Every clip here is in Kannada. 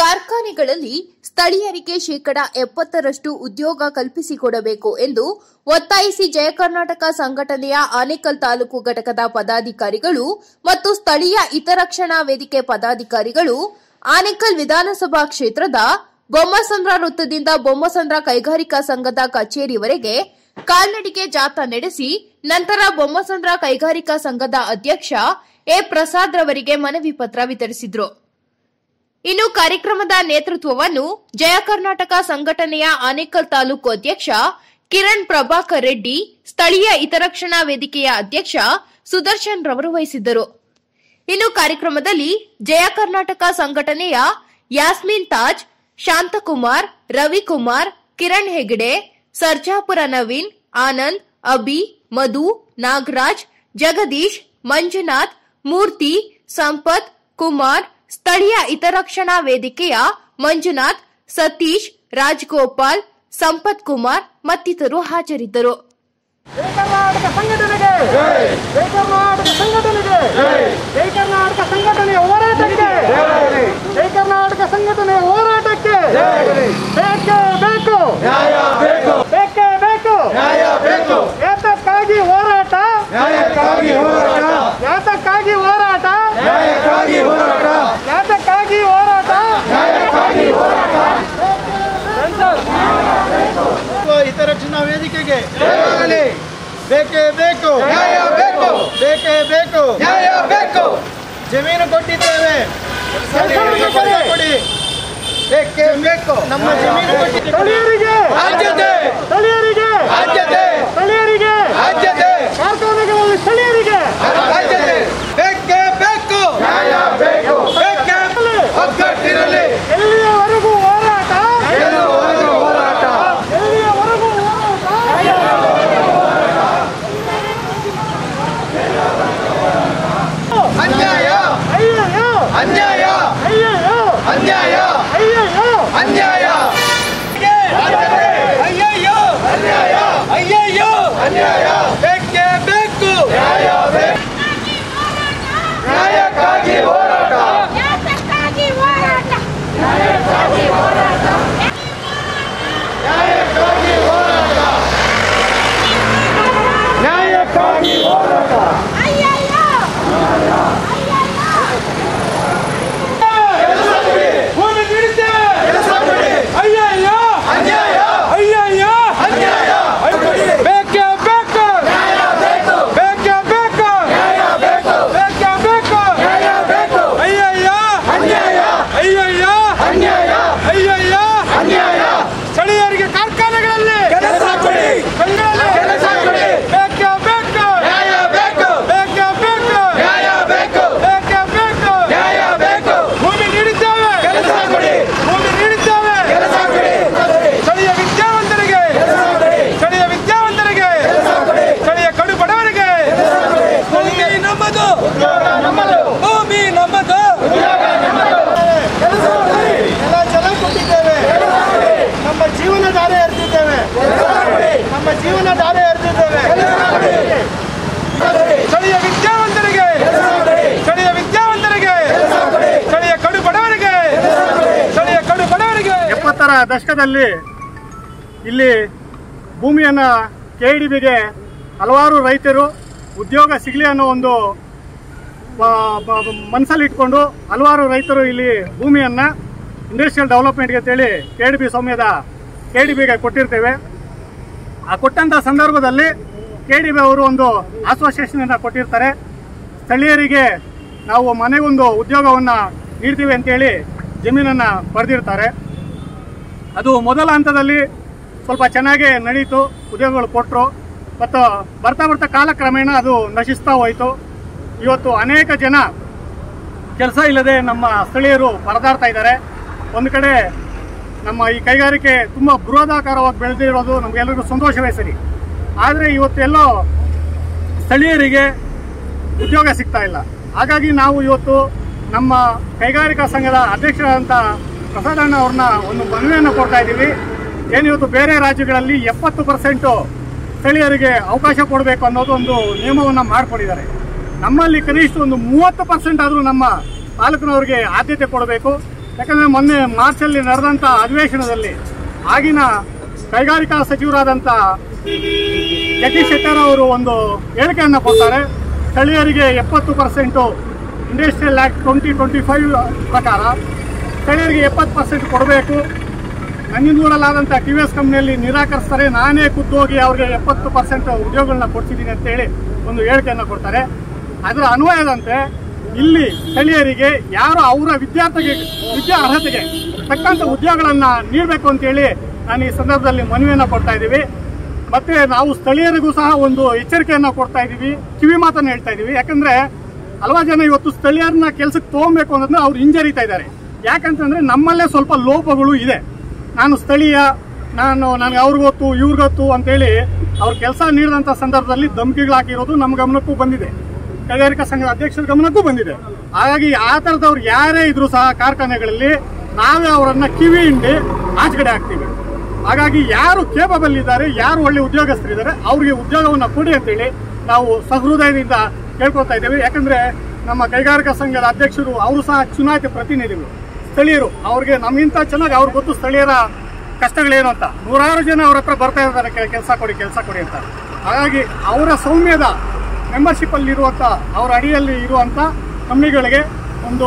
ಕಾರ್ಖಾನೆಗಳಲ್ಲಿ ಸ್ಥಳೀಯರಿಗೆ ಶೇಕಡ ಎಪ್ಪತ್ತರಷ್ಟು ಉದ್ಯೋಗ ಕಲ್ಪಿಸಿಕೊಡಬೇಕು ಎಂದು ಒತ್ತಾಯಿಸಿ ಜಯ ಕರ್ನಾಟಕ ಸಂಘಟನೆಯ ಆನೇಕಲ್ ತಾಲೂಕು ಘಟಕದ ಪದಾಧಿಕಾರಿಗಳು ಮತ್ತು ಸ್ಥಳೀಯ ಹಿತರಕ್ಷಣಾ ವೇದಿಕೆ ಪದಾಧಿಕಾರಿಗಳು ಆನೇಕಲ್ ವಿಧಾನಸಭಾ ಕ್ಷೇತ್ರದ ಬೊಮ್ಮಸಂದ್ರ ವೃತ್ತದಿಂದ ಬೊಮ್ಮಸಂದ್ರ ಕೈಗಾರಿಕಾ ಸಂಘದ ಕಚೇರಿವರೆಗೆ ಕಾಲ್ನಡಿಗೆ ಜಾಥಾ ನಡೆಸಿ ನಂತರ ಬೊಮ್ಮಸಂದ್ರ ಕೈಗಾರಿಕಾ ಸಂಘದ ಅಧ್ಯಕ್ಷ ಎ ಪ್ರಸಾದ್ ರವರಿಗೆ ಮನವಿ ಪತ್ರ ವಿತರಿಸಿದರು ಇನ್ನು ಕಾರ್ಯಕ್ರಮದ ನೇತೃತ್ವವನ್ನು ಜಯ ಕರ್ನಾಟಕ ಸಂಘಟನೆಯ ಆನೇಕಲ್ ತಾಲೂಕು ಅಧ್ಯಕ್ಷ ಕಿರಣ್ ಪ್ರಭಾಕರ್ ರೆಡ್ಡಿ ಸ್ಥಳೀಯ ಹಿತರಕ್ಷಣಾ ವೇದಿಕೆಯ ಅಧ್ಯಕ್ಷ ಸುದರ್ಶನ್ ರವರು ವಹಿಸಿದ್ದರು ಇನ್ನು ಕಾರ್ಯಕ್ರಮದಲ್ಲಿ ಜಯ ಕರ್ನಾಟಕ ಸಂಘಟನೆಯ ಯಾಸ್ಮಿನ್ ತಾಜ್ ಶಾಂತಕುಮಾರ್ ರವಿಕುಮಾರ್ ಕಿರಣ್ ಹೆಗಡೆ ಸರ್ಜಾಪುರ ನವೀನ್ ಆನಂದ್ ಅಭಿ ಮಧು ನಾಗರಾಜ್ ಜಗದೀಶ್ ಮಂಜುನಾಥ್ ಮೂರ್ತಿ ಸಂಪತ್ ಕುಮಾರ್ ಸ್ಥಳೀಯ ಹಿತರಕ್ಷಣಾ ವೇದಿಕೆಯ ಮಂಜುನಾಥ್ ಸತೀಶ್ ರಾಜ್ಗೋಪಾಲ್ ಸಂಪತ್ ಕುಮಾರ್ ಮತ್ತಿತರರು ಹಾಜರಿದ್ದರು ಜೈ ಕರ್ನಾಟಕ ಸಂಘಟನೆಗೆ ಜೈ ಕರ್ನಾಟಕ ಸಂಘಟನೆಗೆ ಜೈ ಕರ್ನಾಟಕ ಸಂಘಟನೆಯ ಹೋರಾಟಕ್ಕೆ ಜೈ ಕರ್ನಾಟಕ ಸಂಘಟನೆಯ ಹೋರಾಟಕ್ಕೆ ಬೇಕೇ ಬೇಕು ನ್ಯಾಯ ಬೇಕು ಬೇಕೇ ಬೇಕು ನ್ಯಾಯ ಬೇಕು ಏತಕ್ಕಾಗಿ ಹೋರಾಟ ನ್ಯಾಯಕ್ಕಾಗಿ ಹೋರಾಟ ಯಾತಕ್ಕಾಗಿ ಹೋರಾಟ ನ್ಯಾಯಕ್ಕಾಗಿ ಹೋರಾಟ ಯಾತಕ್ಕಾಗಿ ಹೋರಾಟ ನ್ಯಾಯಕ್ಕಾಗಿ ಹೋರಾಟ ಹಿತರಕ್ಷಣಾ ವೇದಿಕೆಗೆ ಜಯವಾಗಲಿ. ಬೇಕೇ ಬೇಕು ನ್ಯಾಯ ಬೇಕು ಬೇಕೇ ಬೇಕು ನ್ಯಾಯ ಬೇಕು ಜಮೀನು ಕೊಟ್ಟಿದ್ದೇವೆ ಸ್ಥಳೀಯರಿಗೆ ಕೆಲಸ ಕೊಡಿ ಬೇಕೇ ಬೇಕು ನಮ್ಮ ಜಮೀನು ಕೊಟ್ಟಿದ್ದೇವೆ ಸ್ಥಳೀಯರಿಗೆ ಆದ್ಯತೆ ಸ್ಥಳೀಯರಿಗೆ ಆದ್ಯತೆ ಸ್ಥಳೀಯರಿಗೆ ಆದ್ಯತೆ ಕಾರ್ಖಾನೆಗಳಲ್ಲಿ ಸ್ಥಳೀಯರಿಗೆ ಆದ್ಯತೆ ಬೇಕೇ ಬೇಕು ನ್ಯಾಯ ಬೇಕು ಬೇಕೇ ಒಗ್ಗಟ್ಟಿರಲಿ ಎಲ್ಲಿಯವರೆಗೂ ಹೋರಾಟ ಗೆಲ್ಲುವವರೆಗೂ ಹೋರಾಟ ಎಲ್ಲಿಯವರೆಗೂ ಹೋರಾಟ ಅನ್ಯಾಯ ಅಯ್ಯಯ್ಯೋ ಅನ್ಯಾಯ ಅಯ್ಯಯ್ಯೋ ಅನ್ಯಾಯ ಅಯ್ಯಯ್ಯೋ ಅನ್ಯಾಯ ಆದ್ಯತೆ. ಅಯ್ಯಯ್ಯೋ ಅನ್ಯಾಯ ಅಯ್ಯಯ್ಯೋ ಅನ್ಯಾಯ ಬೇಕೇ ಬೇಕು ನ್ಯಾಯ ಬೇಕು ನ್ಯಾಯಕ್ಕಾಗಿ ಹೋರಾಟ ಯಾತಕ್ಕಾಗಿ ಹೋರಾಟ ನ್ಯಾಯಕ್ಕಾಗಿ ಹೋರಾಟ ನ್ಯಾಯಕ್ಕಾಗಿ ಹೋರಾಟ ಅಯ್ಯಯ್ಯೋ ಭೂಮಿ ನೀಡುತ್ತೇವೆ ಕೆಲಸ ಕೊಡಿ ಅಯ್ಯಯ್ಯೋ ಅನ್ಯಾಯ ಅಯ್ಯಯ್ಯೋ ಅನ್ಯಾಯ ಬೇಕೇ ಬೇಕು ನ್ಯಾಯ ಬೇಕು ಬೇಕೇ ಬೇಕು ನ್ಯಾಯ ಬೇಕು ಬೇಕೇ ಬೇಕು ನ್ಯಾಯ ಬೇಕು ಅಯ್ಯಯ್ಯೋ ಅನ್ಯಾಯ ಅಯ್ಯಯ್ಯೋ ಅನ್ಯಾಯ ಅಯ್ಯಯ್ಯೋ ಅನ್ಯಾಯ ಸ್ಥಳೀಯರಿಗೆ ಕಾರ್ಖಾನೆಗಳಲ್ಲಿ ಕೆಲಸ ಕೊಡಿ ಬೆಂಗಳೂರಲ್ಲಿ ಕೆಲಸ ಕೊಡಿ ಬೇಕೇ ಬೇಕು ನ್ಯಾಯ ಬೇಕು ಬೇಕೇ ಬೇಕು ನ್ಯಾಯ ಬೇಕು ಬೇಕೇ ಬೇಕು ನ್ಯಾಯ ಬೇಕು ಭೂಮಿ ನೀಡುತ್ತೇವೆ ಕೆಲಸ ಕೊಡಿ ಭೂಮಿ ನೀಡುತ್ತೇವೆ ಕೆಲಸ ಕೊಡಿ ಸ್ಥಳೀಯ ವಿದ್ಯಾವಂತರಿಗೆ ಕೆಲಸ ಕೊಡಿ ಸ್ಥಳೀಯ ವಿದ್ಯಾವಂತರಿಗೆ ಕೆಲಸ ಕೊಡಿ ಸ್ಥಳೀಯ ಕಡು ಬಡವರಿಗೆ ಭೂಮಿ ನಮ್ಮದು ನಮ್ಮದು ಭೂಮಿ ನಮ್ಮದು ಉದ್ಯೋಗ ನಮ್ಮದು ಕೆಲಸ ಕೊಡಿ ಎಲ್ಲ ಚೆನ್ನಾಗಿ ಕೊಟ್ಟಿದ್ದೇವೆ ನಮ್ಮ ಜೀವನ ಧಾರೆ ಎರ್ತಿದ್ದೇವೆ ನಮ್ಮ ಜೀವನ ಧಾರೆ ಎರ್ತಿದ್ದೇವೆ ಸ್ಥಳೀಯ ವಿದ್ಯಾವಂತರಿಗೆ ಸ್ಥಳೀಯ ವಿದ್ಯಾವಂತರಿಗೆ ಸ್ಥಳೀಯ ಕಡು ಬಡವರಿಗೆ ಸ್ಥಳೀಯ ಕಡು ಬಡವರಿಗೆ ಎಪ್ಪತ್ತರ ದಶಕದಲ್ಲಿ ಇಲ್ಲಿ ಭೂಮಿಯನ್ನು ಕೆ ಡಿ ಬಿಗೆ ಹಲವಾರು ರೈತರು ಉದ್ಯೋಗ ಸಿಗಲಿ ಅನ್ನೋ ಒಂದು ಮನಸ್ಸಲ್ಲಿ ಇಟ್ಕೊಂಡು ಹಲವಾರು ರೈತರು ಇಲ್ಲಿ ಭೂಮಿಯನ್ನು ಇಂಡಸ್ಟ್ರಿಯಲ್ ಡೆವಲಪ್ಮೆಂಟ್ಗೆ ಅಂತೇಳಿ ಕೆ ಡಿ ಬಿ ಸೌಮ್ಯದ ಕೆ ಡಿ ಬಿಗೆ ಕೊಟ್ಟಿರ್ತೇವೆ ಆ ಕೊಟ್ಟಂಥ ಸಂದರ್ಭದಲ್ಲಿ ಕೆ ಡಿ ಬಿ ಅವರು ಒಂದು ಆಶ್ವಾಸನೆಯನ್ನು ಕೊಟ್ಟಿರ್ತಾರೆ ಸ್ಥಳೀಯರಿಗೆ ನಾವು ಮನೆಗೊಂದು ಉದ್ಯೋಗವನ್ನು ನೀಡ್ತೀವಿ ಅಂತೇಳಿ ಜಮೀನನ್ನು ಪಡೆದಿರ್ತಾರೆ ಅದು ಮೊದಲ ಹಂತದಲ್ಲಿ ಸ್ವಲ್ಪ ಚೆನ್ನಾಗಿ ನಡೀತು ಉದ್ಯೋಗಗಳು ಕೊಟ್ಟರು ಮತ್ತು ಬರ್ತಾ ಬರ್ತಾ ಕಾಲಕ್ರಮೇಣ ಅದು ನಶಿಸ್ತಾ ಹೋಯಿತು ಇವತ್ತು ಅನೇಕ ಜನ ಕೆಲಸ ಇಲ್ಲದೆ ನಮ್ಮ ಸ್ಥಳೀಯರು ಪರದಾಡ್ತಾ ಇದ್ದಾರೆ ಒಂದು ಕಡೆ ನಮ್ಮ ಈ ಕೈಗಾರಿಕೆ ತುಂಬ ಬೃಹದಾಕಾರವಾಗಿ ಬೆಳೆದಿರೋದು ನಮಗೆಲ್ಲರಿಗೂ ಸಂತೋಷವೇ ಸರಿ ಆದರೆ ಇವತ್ತೆಲ್ಲೋ ಸ್ಥಳೀಯರಿಗೆ ಉದ್ಯೋಗ ಸಿಗ್ತಾ ಇಲ್ಲ ಹಾಗಾಗಿ ನಾವು ಇವತ್ತು ನಮ್ಮ ಕೈಗಾರಿಕಾ ಸಂಘದ ಅಧ್ಯಕ್ಷರಾದಂಥ ಪ್ರಸಾದಣ್ಣ ಅವ್ರನ್ನ ಒಂದು ಮನವಿಯನ್ನು ಕೊಡ್ತಾ ಇದ್ದೀವಿ ಏನು ಇವತ್ತು ಬೇರೆ ರಾಜ್ಯಗಳಲ್ಲಿ ಎಪ್ಪತ್ತು ಪರ್ಸೆಂಟು ಸ್ಥಳೀಯರಿಗೆ ಅವಕಾಶ ಕೊಡಬೇಕು ಅನ್ನೋದು ಒಂದು ನಿಯಮವನ್ನು ಮಾಡಿಕೊಂಡಿದ್ದಾರೆ ನಮ್ಮಲ್ಲಿ ಕನಿಷ್ಠ ಒಂದು ಮೂವತ್ತು ಪರ್ಸೆಂಟ್ ಆದರೂ ನಮ್ಮ ತಾಲೂಕಿನವರಿಗೆ ಆದ್ಯತೆ ಕೊಡಬೇಕು ಯಾಕಂದರೆ ಮೊನ್ನೆ ಮಾರ್ಚಲ್ಲಿ ನಡೆದಂಥ ಅಧಿವೇಶನದಲ್ಲಿ ಆಗಿನ ಕೈಗಾರಿಕಾ ಸಚಿವರಾದಂಥ ಜಗದೀಶ್ ಶೆಟ್ಟರ್ ಅವರು ಒಂದು ಹೇಳಿಕೆಯನ್ನು ಕೊಡ್ತಾರೆ ಸ್ಥಳೀಯರಿಗೆ ಎಪ್ಪತ್ತು percent industrial act twenty twenty five ಪ್ರಕಾರ ಸ್ಥಳೀಯರಿಗೆ ಎಪ್ಪತ್ತು ಪರ್ಸೆಂಟ್ ಕೊಡಬೇಕು ನಂಜನಗೂಡಲ್ಲಾದಂಥ ಟಿ ವಿ ಎಸ್ ಕಂಪ್ನಿಯಲ್ಲಿ ನಿರಾಕರಿಸ್ತಾರೆ ನಾನೇ ಖುದ್ದೋಗಿ ಅವ್ರಿಗೆ ಎಪ್ಪತ್ತು ಪರ್ಸೆಂಟ್ ಉದ್ಯೋಗಗಳನ್ನ ಕೊಡ್ತಿದ್ದೀನಿ ಅಂತೇಳಿ ಒಂದು ಹೇಳಿಕೆಯನ್ನು ಕೊಡ್ತಾರೆ ಅದರ ಅನ್ವಯದಂತೆ ಇಲ್ಲಿ ಸ್ಥಳೀಯರಿಗೆ ಯಾರು ಅವರ ವಿದ್ಯಾರ್ಥಿಗೆ ವಿದ್ಯಾ ಅರ್ಹತೆಗೆ ತಕ್ಕಂಥ ಉದ್ಯೋಗಗಳನ್ನು ನೀಡಬೇಕು ಅಂತೇಳಿ ನಾನು ಈ ಸಂದರ್ಭದಲ್ಲಿ ಮನವಿಯನ್ನು ಕೊಡ್ತಾ ಇದ್ದೀವಿ ಮತ್ತೆ ನಾವು ಸ್ಥಳೀಯರಿಗೂ ಸಹ ಒಂದು ಎಚ್ಚರಿಕೆಯನ್ನು ಕೊಡ್ತಾ ಇದ್ದೀವಿ ಕಿವಿ ಮಾತನ್ನು ಹೇಳ್ತಾ ಇದ್ದೀವಿ ಯಾಕಂದ್ರೆ ಹಲವಾರು ಜನ ಇವತ್ತು ಸ್ಥಳೀಯರನ್ನ ಕೆಲಸಕ್ಕೆ ತಗೊಬೇಕು ಅನ್ನೋದನ್ನ ಅವ್ರು ಹಿಂಜರಿತಾ ಇದ್ದಾರೆ ಯಾಕಂತಂದ್ರೆ ನಮ್ಮಲ್ಲೇ ಸ್ವಲ್ಪ ಲೋಪಗಳು ಇದೆ ನಾನು ಸ್ಥಳೀಯ ನಾನು ನನಗೆ ಅವ್ರಿಗೊತ್ತು ಇವ್ರಿಗೊತ್ತು ಅಂತೇಳಿ ಅವ್ರ ಕೆಲಸ ನೀಡಿದಂಥ ಸಂದರ್ಭದಲ್ಲಿ ಧಮಕಿಗಳು ಹಾಕಿರೋದು ನಮ್ಮ ಗಮನಕ್ಕೂ ಬಂದಿದೆ ಕೈಗಾರಿಕಾ ಸಂಘದ ಅಧ್ಯಕ್ಷರ ಗಮನಕ್ಕೂ ಬಂದಿದೆ ಹಾಗಾಗಿ ಆ ಥರದವ್ರು ಯಾರೇ ಇದ್ರು ಸಹ ಕಾರ್ಖಾನೆಗಳಲ್ಲಿ ನಾವೇ ಅವರನ್ನ ಕಿವಿ ಹಿಂಡಿ ಆಚೆಗಡೆ ಹಾಕ್ತೀವಿ ಹಾಗಾಗಿ ಯಾರು ಕೇಪಬಲ್ ಇದ್ದಾರೆ ಯಾರು ಒಳ್ಳೆ ಉದ್ಯೋಗಸ್ಥರಿದ್ದಾರೆ ಅವ್ರಿಗೆ ಉದ್ಯೋಗವನ್ನು ಕೊಡಿ ಅಂತೇಳಿ ನಾವು ಸಹೃದಯದಿಂದ ಕೇಳ್ಕೊತಾ ಇದ್ದೇವೆ ಯಾಕಂದ್ರೆ ನಮ್ಮ ಕೈಗಾರಿಕಾ ಸಂಘದ ಅಧ್ಯಕ್ಷರು ಅವರು ಸಹ ಚುನಾಯಿತ ಪ್ರತಿನಿಧಿಗಳು ಸ್ಥಳೀಯರು ಅವ್ರಿಗೆ ನಮ್ಗಿಂತ ಚೆನ್ನಾಗಿ ಅವ್ರಿಗೆ ಗೊತ್ತು ಸ್ಥಳೀಯರ ಕಷ್ಟಗಳೇನು ಅಂತ ನೂರಾರು ಜನ ಅವ್ರ ಹತ್ರ ಬರ್ತಾ ಇದ್ದಾರೆ ಕೆಲಸ ಕೊಡಿ ಕೆಲಸ ಕೊಡಿ ಅಂತ ಹಾಗಾಗಿ ಅವರ ಸೌಮ್ಯದ ಮೆಂಬರ್ಶಿಪ್ ಅಲ್ಲಿ ಇರುವಂತ ಅವರ ಅಡಿಯಲ್ಲಿ ಇರುವಂತ ಕಂಪ್ನಿಗಳಿಗೆ ಒಂದು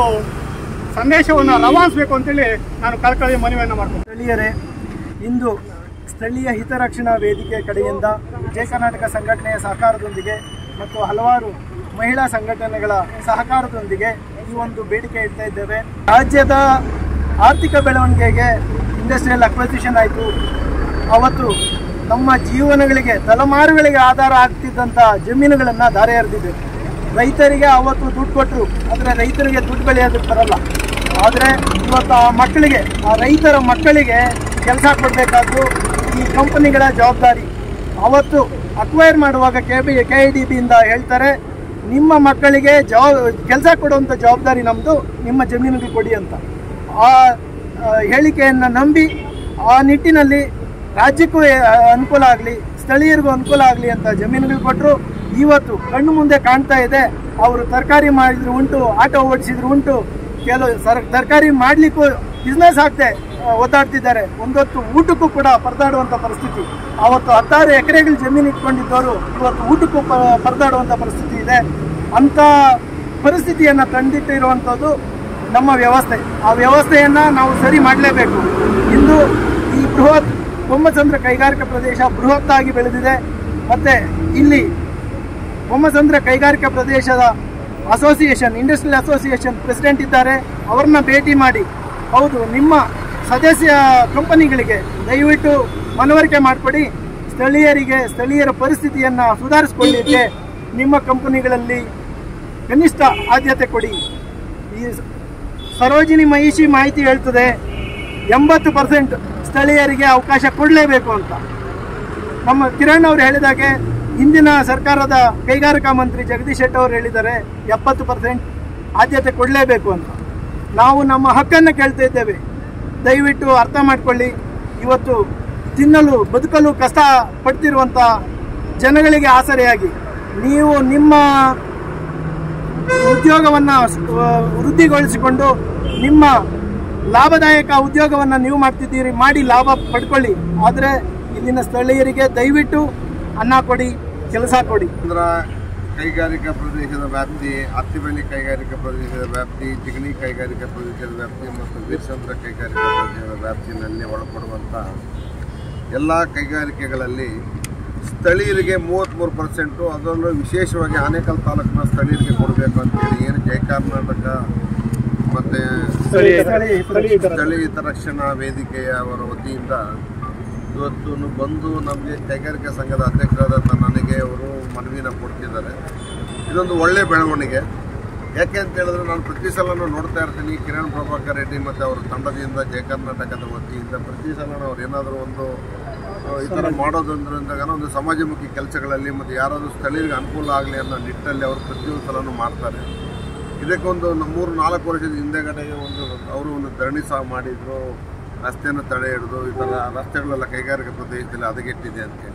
ಸಂದೇಶವನ್ನು ರವಾನಿಸಬೇಕು ಅಂತೇಳಿ ನಾನು ಕಳ್ಕಳಿ ಮನವಿಯನ್ನು ಮಾಡ್ತೀನಿ ಸ್ಥಳೀಯರೇ ಇಂದು ಸ್ಥಳೀಯ ಹಿತರಕ್ಷಣಾ ವೇದಿಕೆ ಕಡೆಯಿಂದ ಜಯ ಕರ್ನಾಟಕ ಸಂಘಟನೆಯ ಸಹಕಾರದೊಂದಿಗೆ ಮತ್ತು ಹಲವಾರು ಮಹಿಳಾ ಸಂಘಟನೆಗಳ ಸಹಕಾರದೊಂದಿಗೆ ಈ ಒಂದು ಬೇಡಿಕೆ ಇಡ್ತಾ ಇದ್ದೇವೆ ರಾಜ್ಯದ ಆರ್ಥಿಕ ಬೆಳವಣಿಗೆಗೆ ಇಂಡಸ್ಟ್ರಿಯಲ್ ಅಕ್ವಸಿಷನ್ ಆಯಿತು ಅವತ್ತು ನಮ್ಮ ಜೀವನಗಳಿಗೆ ತಲೆಮಾರುಗಳಿಗೆ ಆಧಾರ ಆಗ್ತಿದ್ದಂಥ ಜಮೀನುಗಳನ್ನು ದಾರೆ ಎರೆದಿದೆ ರೈತರಿಗೆ ಅವತ್ತು ದುಡ್ಡು ಕೊಟ್ಟರು ಆದರೆ ರೈತರಿಗೆ ದುಡ್ಡು ಬೆಳೆಯೋದಕ್ಕೆ ಬರಲ್ಲ ಆದರೆ ಇವತ್ತು ಆ ಮಕ್ಕಳಿಗೆ ಆ ರೈತರ ಮಕ್ಕಳಿಗೆ ಕೆಲಸ ಕೊಡಬೇಕಾದ್ದು ಈ ಕಂಪನಿಗಳ ಜವಾಬ್ದಾರಿ ಅವತ್ತು ಅಕ್ವೈರ್ ಮಾಡುವಾಗ K B K I D ಬಿಯಿಂದ ಹೇಳ್ತಾರೆ ನಿಮ್ಮ ಮಕ್ಕಳಿಗೆ ಜವಾಬ್ ಕೆಲಸ ಕೊಡುವಂಥ ಜವಾಬ್ದಾರಿ ನಮ್ಮದು ನಿಮ್ಮ ಜಮೀನಿಗೆ ಕೊಡಿ ಅಂತ ಆ ಆ, ಹೇಳಿಕೆಯನ್ನು ನಂಬಿ ಆ ನಿಟ್ಟಿನಲ್ಲಿ ರಾಜ್ಯಕ್ಕೂ ಆ, ಅನುಕೂಲ ಆಗಲಿ ಸ್ಥಳೀಯರಿಗೂ ಅನುಕೂಲ ಆಗಲಿ ಅಂತ ಜಮೀನುಗಳು ಕೊಟ್ಟರು ಇವತ್ತು ಕಣ್ಣು ಮುಂದೆ ಕಾಣ್ತಾ ಇದೆ ಅವರು ತರಕಾರಿ ಮಾಡಿದ್ರು ಉಂಟು ಆಟೋ ಓಡಿಸಿದ್ರು ಉಂಟು ಕೆಲವು ಸರ್ ತರಕಾರಿ ಮಾಡಲಿಕ್ಕೂ ಬಿಸ್ನೆಸ್ ಆಗ್ತೆ ಆ, ಒದ್ದಾಡ್ತಿದ್ದಾರೆ ಒಂದೊತ್ತು ಊಟಕ್ಕೂ ಕೂಡ ಪರದಾಡುವಂಥ ಪರಿಸ್ಥಿತಿ ಅವತ್ತು ಹತ್ತಾರು ಎಕರೆಗಳು ಜಮೀನು ಇಟ್ಕೊಂಡಿದ್ದವರು ಇವತ್ತು ಊಟಕ್ಕೂ ಪ ಪರದಾಡುವಂಥ ಪರಿಸ್ಥಿತಿ ಇದೆ ಅಂಥ ಪರಿಸ್ಥಿತಿಯನ್ನು ತಂದಿಟ್ಟಿರುವಂಥದ್ದು ನಮ್ಮ ವ್ಯವಸ್ಥೆ ಆ ವ್ಯವಸ್ಥೆಯನ್ನು ನಾವು ಸರಿ ಮಾಡಲೇಬೇಕು ಇಂದು ಈ ಬೃಹತ್ ಬೊಮ್ಮಸಂದ್ರ ಕೈಗಾರಿಕಾ ಪ್ರದೇಶ ಬೃಹತ್ತಾಗಿ ಬೆಳೆದಿದೆ ಮತ್ತು ಇಲ್ಲಿ ಬೊಮ್ಮಸಂದ್ರ ಕೈಗಾರಿಕಾ ಪ್ರದೇಶದ ಅಸೋಸಿಯೇಷನ್ ಇಂಡಸ್ಟ್ರಿಯಲ್ ಅಸೋಸಿಯೇಷನ್ ಪ್ರೆಸಿಡೆಂಟ್ ಇದ್ದಾರೆ ಅವ್ರನ್ನ ಭೇಟಿ ಮಾಡಿ ಹೌದು ನಿಮ್ಮ ಸದಸ್ಯ ಕಂಪನಿಗಳಿಗೆ ದಯವಿಟ್ಟು ಮನವರಿಕೆ ಮಾಡಿಕೊಡಿ ಸ್ಥಳೀಯರಿಗೆ ಸ್ಥಳೀಯರ ಪರಿಸ್ಥಿತಿಯನ್ನು ಸುಧಾರಿಸಿಕೊಳ್ಳಿಕ್ಕೆ ನಿಮ್ಮ ಕಂಪನಿಗಳಲ್ಲಿ ಕನಿಷ್ಠ ಆದ್ಯತೆ ಕೊಡಿ ಈ ಸ- ಸರೋಜಿನಿ ಮಹಿಷಿ ಮಾಹಿತಿ ಹೇಳ್ತದೆ ಎಂಬತ್ತು ಪರ್ಸೆಂಟ್ ಸ್ಥಳೀಯರಿಗೆ ಅವಕಾಶ ಕೊಡಲೇಬೇಕು ಅಂತ ನಮ್ಮ ಕಿರಣ್ ಅವರು ಹೇಳಿದಾಗೆ ಹಿಂದಿನ ಸರ್ಕಾರದ ಕೈಗಾರಿಕಾ ಮಂತ್ರಿ ಜಗದೀಶ್ ಶೆಟ್ಟರ್ ಅವರು ಹೇಳಿದ್ದಾರೆ ಎಪ್ಪತ್ತು ಪರ್ಸೆಂಟ್ ಆದ್ಯತೆ ಕೊಡಲೇಬೇಕು ಅಂತ ನಾವು ನಮ್ಮ ಹಕ್ಕನ್ನು ಕೇಳ್ತಾ ಇದ್ದೇವೆ ದಯವಿಟ್ಟು ಅರ್ಥ ಮಾಡಿಕೊಳ್ಳಿ ಇವತ್ತು ತಿನ್ನಲು ಬದುಕಲು ಕಷ್ಟ ಪಡ್ತಿರುವಂಥ ಜನಗಳಿಗೆ ಆಸರೆಯಾಗಿ ನೀವು ನಿಮ್ಮ ಉದ್ಯೋಗವನ್ನು ವೃದ್ಧಿಗೊಳಿಸಿಕೊಂಡು ನಿಮ್ಮ ಲಾಭದಾಯಕ ಉದ್ಯೋಗವನ್ನು ನೀವು ಮಾಡ್ತಿದ್ದೀರಿ ಮಾಡಿ ಲಾಭ ಪಡ್ಕೊಳ್ಳಿ ಆದರೆ ಇಲ್ಲಿನ ಸ್ಥಳೀಯರಿಗೆ ದಯವಿಟ್ಟು ಅನ್ನ ಕೊಡಿ ಕೆಲಸ ಕೊಡಿ ಕೇಂದ್ರ ಕೈಗಾರಿಕಾ ಪ್ರದೇಶದ ವ್ಯಾಪ್ತಿ ಹತ್ತಿಬೆಲೆ ಕೈಗಾರಿಕಾ ಪ್ರದೇಶದ ವ್ಯಾಪ್ತಿ ಜಿಗಣಿ ಕೈಗಾರಿಕಾ ಪ್ರದೇಶದ ವ್ಯಾಪ್ತಿ ಮತ್ತು ವೀರಸಂದ್ರ ಕೈಗಾರಿಕಾ ಪ್ರದೇಶದ ವ್ಯಾಪ್ತಿನಲ್ಲಿ ಒಳಪಡುವಂಥ ಎಲ್ಲ ಕೈಗಾರಿಕೆಗಳಲ್ಲಿ ಸ್ಥಳೀಯರಿಗೆ ಮೂವತ್ತ್ಮೂರು ಪರ್ಸೆಂಟು ಅದರಲ್ಲೂ ವಿಶೇಷವಾಗಿ ಆನೇಕಲ್ ತಾಲೂಕಿನ ಸ್ಥಳೀಯರಿಗೆ ಕೊಡಬೇಕು ಅಂತೇಳಿ ಏನು ಜಯ ಕರ್ನಾಟಕ ಮತ್ತು ಸ್ಥಳೀಯ ಹಿತರಕ್ಷಣಾ ವೇದಿಕೆಯ ಅವರ ವತಿಯಿಂದ ಇವತ್ತು ಬಂದು ನಮಗೆ ಕೈಗಾರಿಕಾ ಸಂಘದ ಅಧ್ಯಕ್ಷರಾದಂಥ ನನಗೆ ಅವರು ಮನವಿನ ಕೊಡ್ತಿದ್ದಾರೆ ಇದೊಂದು ಒಳ್ಳೆ ಬೆಳವಣಿಗೆ ಯಾಕೆ ಅಂತ ಹೇಳಿದ್ರೆ ನಾನು ಪ್ರತಿ ಸಲನೂ ನೋಡ್ತಾ ಇರ್ತೀನಿ ಕಿರಣ್ ಪ್ರಭಾಕರ್ ರೆಡ್ಡಿ ಮತ್ತು ಅವರ ತಂಡದಿಂದ ಜಯ ಕರ್ನಾಟಕದ ವತಿಯಿಂದ ಪ್ರತಿ ಸಲ ಅವ್ರು ಏನಾದರೂ ಒಂದು ಆ, ಈ ಥರ ಮಾಡೋದ್ರಿಂದಾಗ ಒಂದು ಸಮಾಜಮುಖಿ ಕೆಲಸಗಳಲ್ಲಿ ಮತ್ತು ಯಾರಾದರೂ ಸ್ಥಳೀಯರಿಗೆ ಅನುಕೂಲ ಆಗಲಿ ಅನ್ನೋ ನಿಟ್ಟಲ್ಲಿ ಅವರು ಪ್ರತಿಯೊಂದು ಸಲನೂ ಮಾಡ್ತಾರೆ ಇದಕ್ಕೊಂದು ನ- ಮೂರು ನಾಲ್ಕು ವರ್ಷದ ಹಿಂದೆಗಡೆಗೆ ಒಂದು ಅವರು ಒಂದು ಧರಣಿ ಸಹ ಮಾಡಿದ್ರು ರಸ್ತೆಯನ್ನು ತಡೆ ಹಿಡಿದು ಈ ಥರ ರಸ್ತೆಗಳೆಲ್ಲ ಕೈಗಾರಿಕಾ ಪ್ರದೇಶದಲ್ಲಿ ಹದಗೆಟ್ಟಿದೆ ಅಂತೇಳಿ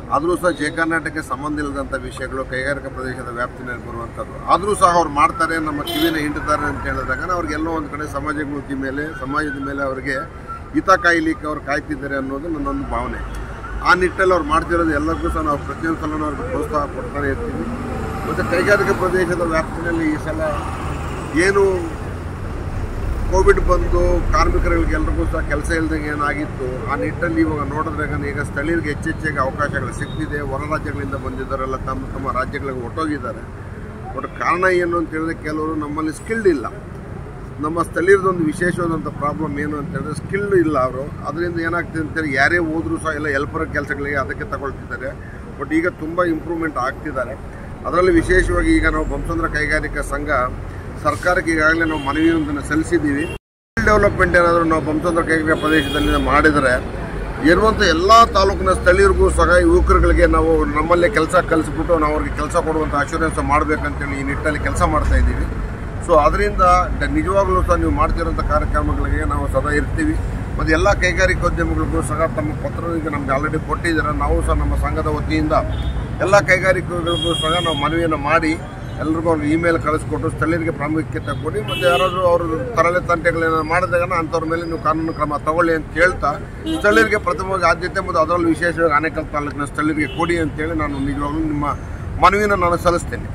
ಆದರೂ ಸಹ ಜಯ ಕರ್ನಾಟಕಕ್ಕೆ ಸಂಬಂಧ ಇಲ್ಲದಂಥ ವಿಷಯಗಳು ಕೈಗಾರಿಕಾ ಪ್ರದೇಶದ ವ್ಯಾಪ್ತಿನಲ್ಲಿ ಬರುವಂಥದ್ದು ಆದರೂ ಸಹ ಅವ್ರು ಮಾಡ್ತಾರೆ ನಮ್ಮ ಕಿವಿನ ಹಿಂಡ್ತಾರೆ ಅಂತ ಹೇಳಿದಾಗ ಅವ್ರಿಗೆ ಎಲ್ಲೋ ಒಂದು ಕಡೆ ಸಮಾಜಮುಖಿ ಮೇಲೆ ಸಮಾಜದ ಮೇಲೆ ಅವರಿಗೆ ಹಿತ ಕಾಯಲಿಕ್ಕೆ ಅವ್ರು ಕಾಯ್ತಿದ್ದಾರೆ ಅನ್ನೋದು ನನ್ನೊಂದು ಭಾವನೆ ಆ ನಿಟ್ಟಲ್ಲಿ ಅವ್ರು ಮಾಡ್ತಿರೋದು ಎಲ್ಲರಿಗೂ ಸಹ ನಾವು ಪ್ರತಿಯೊಂದು ಸಲ ಅವ್ರಿಗೆ ಪ್ರೋತ್ಸಾಹ ಕೊಡ್ತಾನೆ ಇರ್ತೀವಿ ಮತ್ತು ಕೈಗಾರಿಕಾ ಪ್ರದೇಶದ ವ್ಯಾಪ್ತಿನಲ್ಲಿ ಈ ಸಲ ಏನು ಕೋವಿಡ್ ಬಂದು ಕಾರ್ಮಿಕರಿಗೆಲ್ರಿಗೂ ಸಹ ಕೆಲಸ ಇಲ್ದಂಗೆ ಏನಾಗಿತ್ತು ಆ ನಿಟ್ಟಲ್ಲಿ ಇವಾಗ ನೋಡಿದ್ರೆ ಈಗ ಸ್ಥಳೀಯರಿಗೆ ಹೆಚ್ಚೆಚ್ಚಾಗಿ ಅವಕಾಶಗಳು ಸಿಗ್ತಿದೆ ಹೊರ ರಾಜ್ಯಗಳಿಂದ ಬಂದಿದ್ದಾರೆಲ್ಲ ತಮ್ಮ ತಮ್ಮ ರಾಜ್ಯಗಳಿಗೆ ಹೊಟ್ಟೋಗಿದ್ದಾರೆ ಬಟ್ ಕಾರಣ ಏನು ಅಂತ ಹೇಳಿದ್ರೆ ಕೆಲವರು ನಮ್ಮಲ್ಲಿ ಸ್ಕಿಲ್ಡ್ ಇಲ್ಲ ನಮ್ಮ ಸ್ಥಳೀಯರದೊಂದು ವಿಶೇಷವಾದಂಥ ಪ್ರಾಬ್ಲಮ್ ಏನು ಅಂತ ಹೇಳಿದ್ರೆ ಸ್ಕಿಲ್ಡ್ ಇಲ್ಲ ಅವರು ಅದರಿಂದ ಏನಾಗ್ತಿದೆ ಅಂತೇಳಿ ಯಾರೇ ಹೋದ್ರೂ ಸಹ ಎಲ್ಲ ಹೆಲ್ಪರ್ ಕೆಲಸಗಳಿಗೆ ಅದಕ್ಕೆ ತಗೊಳ್ತಿದ್ದಾರೆ ಬಟ್ ಈಗ ತುಂಬ ಇಂಪ್ರೂವ್ಮೆಂಟ್ ಆಗ್ತಿದ್ದಾರೆ ಅದರಲ್ಲಿ ವಿಶೇಷವಾಗಿ ಈಗ ನಾವು ಬಂಸಂದ್ರ ಕೈಗಾರಿಕಾ ಸಂಘ ಸರ್ಕಾರಕ್ಕೆ ಈಗಾಗಲೇ ನಾವು ಮನವಿಯೊಂದನ್ನು ಸಲ್ಲಿಸಿದ್ದೀವಿ ಸ್ಕಿಲ್ ಡೆವಲಪ್ಮೆಂಟ್ ಏನಾದರೂ ನಾವು ಬಂಸಂದ್ರ ಕೈಗಾರಿಕಾ ಪ್ರದೇಶದಲ್ಲಿ ಮಾಡಿದರೆ ಇರುವಂಥ ಎಲ್ಲ ತಾಲೂಕಿನ ಸ್ಥಳೀಯರಿಗೂ ಸಹ ಯುವಕರುಗಳಿಗೆ ನಾವು ನಮ್ಮಲ್ಲೇ ಕೆಲಸ ಕಲಿಸ್ಬಿಟ್ಟು ನಾವು ಅವ್ರಿಗೆ ಕೆಲಸ ಕೊಡುವಂಥ ಅಶ್ಯೂರೆನ್ಸ್ ಮಾಡಬೇಕಂತೇಳಿ ಈ ನಿಟ್ಟಲ್ಲಿ ಕೆಲಸ ಮಾಡ್ತಾ ಇದ್ದೀವಿ ಸೊ ಅದರಿಂದ ನಿಜವಾಗ್ಲೂ ಸಹ ನೀವು ಮಾಡ್ತಿರೋಂಥ ಕಾರ್ಯಕ್ರಮಗಳಿಗೆ ನಾವು ಸದಾ ಇರ್ತೀವಿ ಮತ್ತು ಎಲ್ಲ ಕೈಗಾರಿಕೋದ್ಯಮಿಗಳಿಗೂ ಸಹ ತಮ್ಮ ಪತ್ರದಿಂದ ನಮ್ಗೆ ಆಲ್ರೆಡಿ ಕೊಟ್ಟಿದ್ದಾರೆ ನಾವು ಸಹ ನಮ್ಮ ಸಂಘದ ವತಿಯಿಂದ ಎಲ್ಲ ಕೈಗಾರಿಕೆಗಳಿಗೂ ಸಹ ನಾವು ಮನವಿಯನ್ನು ಮಾಡಿ ಎಲ್ರಿಗೂ ಅವ್ರಿಗೆ ಇಮೇಲ್ ಕಳಿಸ್ಕೊಟ್ಟು ಸ್ಥಳೀಯರಿಗೆ ಪ್ರಾಮುಖ್ಯತೆ ಕೊಡಿ ಮತ್ತು ಯಾರಾದರೂ ಅವರು ತರಲೆ ತಂಟೆಗಳೇನೋ ಮಾಡಿದಾಗ ಅಂಥವ್ರ ಮೇಲೆ ನೀವು ಕಾನೂನು ಕ್ರಮ ತಗೊಳ್ಳಿ ಅಂತ ಹೇಳ್ತಾ ಸ್ಥಳೀಯರಿಗೆ ಪ್ರಥಮವಾಗಿ ಆದ್ಯತೆ ಮತ್ತು ಅದರಲ್ಲೂ ವಿಶೇಷವಾಗಿ ಆನೇಕಲ್ ತಾಲೂಕಿನ ಸ್ಥಳೀಯರಿಗೆ ಕೊಡಿ ಅಂತೇಳಿ ನಾನು ನಿಜವಾಗ್ಲೂ ನಿಮ್ಮ ಮನವಿನ ನಾನು ಸಲ್ಲಿಸ್ತೇನೆ